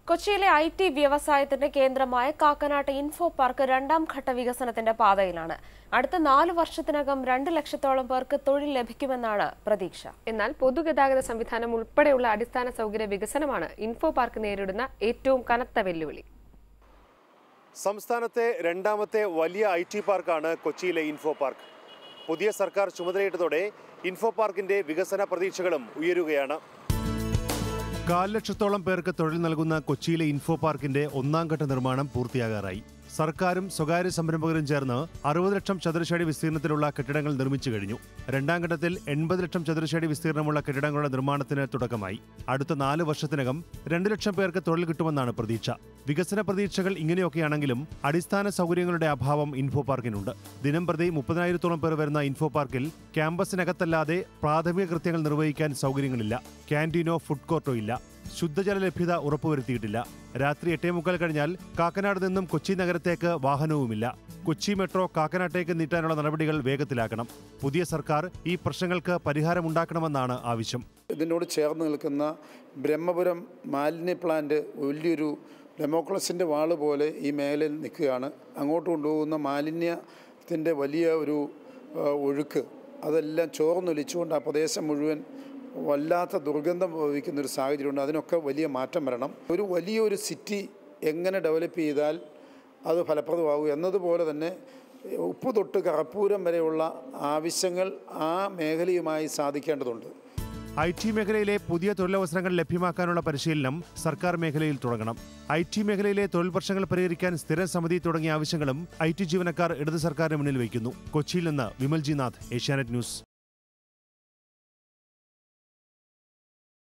കൊച്ചിയിലെ I T വ്യവസായത്തിന്റെ കേന്ദ്രമായ കാക്കനാട്ട് ഇൻഫോ പാർക്ക് രണ്ടാം ഘട്ട വികസനത്തിന്റെ പാതയിലാണ് അടുത്ത നാല് വർഷത്തിനകം രണ്ട് ലക്ഷത്തോളം പേർക്ക് തൊഴിൽ ലഭിക്കുമെന്നാണ് പ്രതീക്ഷ എന്നാൽ പൊതുഗതാഗത സംവിധാനം ഉൾപ്പെടെയുള്ള അടിസ്ഥാന സൗകര്യ വികസനമാണ് ഇൻഫോ പാർക്ക് നേരിടുന്ന ഏറ്റവും കനത്ത വെല്ലുവിളി സംസ്ഥാനത്തെ രണ്ടാമത്തെ വലിയ ഐ ടി പാർക്കാണ് കൊച്ചിയിലെ ഇൻഫോ പാർക്ക് പുതിയ സർക്കാർ ചുമതലയിട്ടതോടെ ഇൻഫോ പാർക്കിന്റെ വികസന പ്രതീക്ഷകളും ഉയരുകയാണ് കാൽ ലക്ഷത്തോളം പേർക്ക് തൊഴിൽ നൽകുന്ന കൊച്ചിയിലെ ഇൻഫോ പാർക്കിന്റെ ഒന്നാം ഘട്ട നിർമ്മാണം പൂർത്തിയാകാറായി സർക്കാരും സ്വകാര്യ സംരംഭകരും ചേർന്ന് അറുപത് ലക്ഷം ചതുരശ്രടി വിസ്തീർണത്തിലുള്ള കെട്ടിടങ്ങൾ നിർമ്മിച്ചു കഴിഞ്ഞു രണ്ടാം ഘട്ടത്തിൽ എൺപത് ലക്ഷം ചതുരശ്രടി വിസ്തീർണമുള്ള കെട്ടിടങ്ങളുടെ നിർമ്മാണത്തിന് തുടക്കമായി അടുത്ത നാല് വർഷത്തിനകം രണ്ട് ലക്ഷം പേർക്ക് തൊഴിൽ കിട്ടുമെന്നാണ് പ്രതീക്ഷ വികസന പ്രതീക്ഷകൾ ഇങ്ങനെയൊക്കെയാണെങ്കിലും അടിസ്ഥാന സൗകര്യങ്ങളുടെ അഭാവം ഇൻഫോ പാർക്കിനുണ്ട് ദിനം പ്രതി മുപ്പതിനായിരത്തോളം പേർ വരുന്ന ഇൻഫോ പാർക്കിൽ ക്യാമ്പസിനകത്തല്ലാതെ പ്രാഥമിക കൃത്യങ്ങൾ നിർവഹിക്കാൻ സൗകര്യങ്ങളില്ല ക്യാൻറ്റീനോ ഫുഡ് കോർട്ടോ ഇല്ല ശുദ്ധജല ലഭ്യത ഉറപ്പുവരുത്തിയിട്ടില്ല രാത്രി എട്ടേ മുക്കാൽ കഴിഞ്ഞാൽ കാക്കനാട് നിന്നും കൊച്ചി നഗരത്തേക്ക് വാഹനവുമില്ല കൊച്ചി മെട്രോ കാക്കനാട്ടേക്ക് നീട്ടാനുള്ള നടപടികൾ വേഗത്തിലാക്കണം പുതിയ സർക്കാർ ഈ പ്രശ്നങ്ങൾക്ക് പരിഹാരമുണ്ടാക്കണമെന്നാണ് ആവശ്യം ഇതിനോട് ചേർന്ന് നിൽക്കുന്ന ബ്രഹ്മപുരം മാലിന്യ പ്ലാന്റ് വലിയൊരു ഡെമോക്രസിൻ്റെ വാള് പോലെ ഈ മേഖലയിൽ നിൽക്കുകയാണ് അങ്ങോട്ട് കൊണ്ടുപോകുന്ന മാലിന്യത്തിൻ്റെ വലിയ ഒരു ആ, ഒഴുക്ക് അതെല്ലാം ചോർന്നൊലിച്ചുകൊണ്ട് ആ പ്രദേശം മുഴുവൻ വല്ലാത്ത ദുർഗന്ധം ഭവിക്കുന്ന ഒരു സാഹചര്യമുണ്ട് അതിനൊക്കെ വലിയ മാറ്റം വരണം ഒരു വലിയൊരു സിറ്റി എങ്ങനെ ഡെവലപ്പ് ചെയ്താൽ അത് ഫലപ്രദമാകും എന്നതുപോലെ തന്നെ ഉപ്പ് തൊട്ട് കർപ്പൂരം വരെയുള്ള ആവശ്യങ്ങൾ ആ മേഖലയുമായി സാധിക്കേണ്ടതുണ്ട് ഐ ടി മേഖലയിലെ പുതിയ തൊഴിലവസരങ്ങൾ ലഭ്യമാക്കാനുള്ള പരിശീലനം സർക്കാർ മേഖലയിൽ തുടങ്ങണം ഐ ടി മേഖലയിലെ തൊഴിൽ പ്രശ്നങ്ങൾ പരിഹരിക്കാൻ സ്ഥിരം സമിതി തുടങ്ങിയ ആവശ്യങ്ങളും ഐ ടി ജീവനക്കാർ ഇടത് സർക്കാരിന് മുന്നിൽ വയ്ക്കുന്നു കൊച്ചിയിൽ നിന്ന് വിമൽജി നാഥ് ഏഷ്യാനെറ്റ് ന്യൂസ്